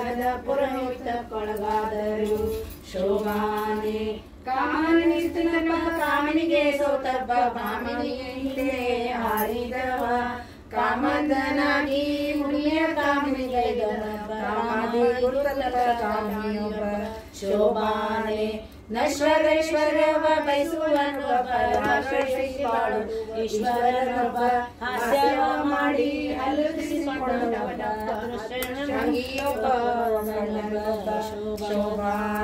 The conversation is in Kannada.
ಕಾಮದ ಪುರೋಹಿತ ಕೊಳಗಾದರು ಶೋಭಾನೆ ಕಾಮನಿ ಕಾಮನಿಗೆ ಸೋತಬ್ಬ ಕಾಮಿನಿಯ ಹಿಂದೆ ಹಾರಿದವ ಕಾಮದನಾಗಿ ಮುನಿಯ ಕಾಮಿನಿಗೈದನ ಕಾಮದಿ ಗುರುತಲ ಕಾಮಿಯೊಬ್ಬ ಶೋಭಾನೆ ನಶ್ವರೇಶ್ವರವ ಬಯಸುವನು ಬಾಳು ಈಶ್ವರನೊಬ್ಬ ಹಾಸ್ಯವ ಮಾಡಿ ಅಲುಕಿಸಿಕೊಂಡವನ ಶೃಂಗಿಯೊಬ್ಬ ಶೋಭಾ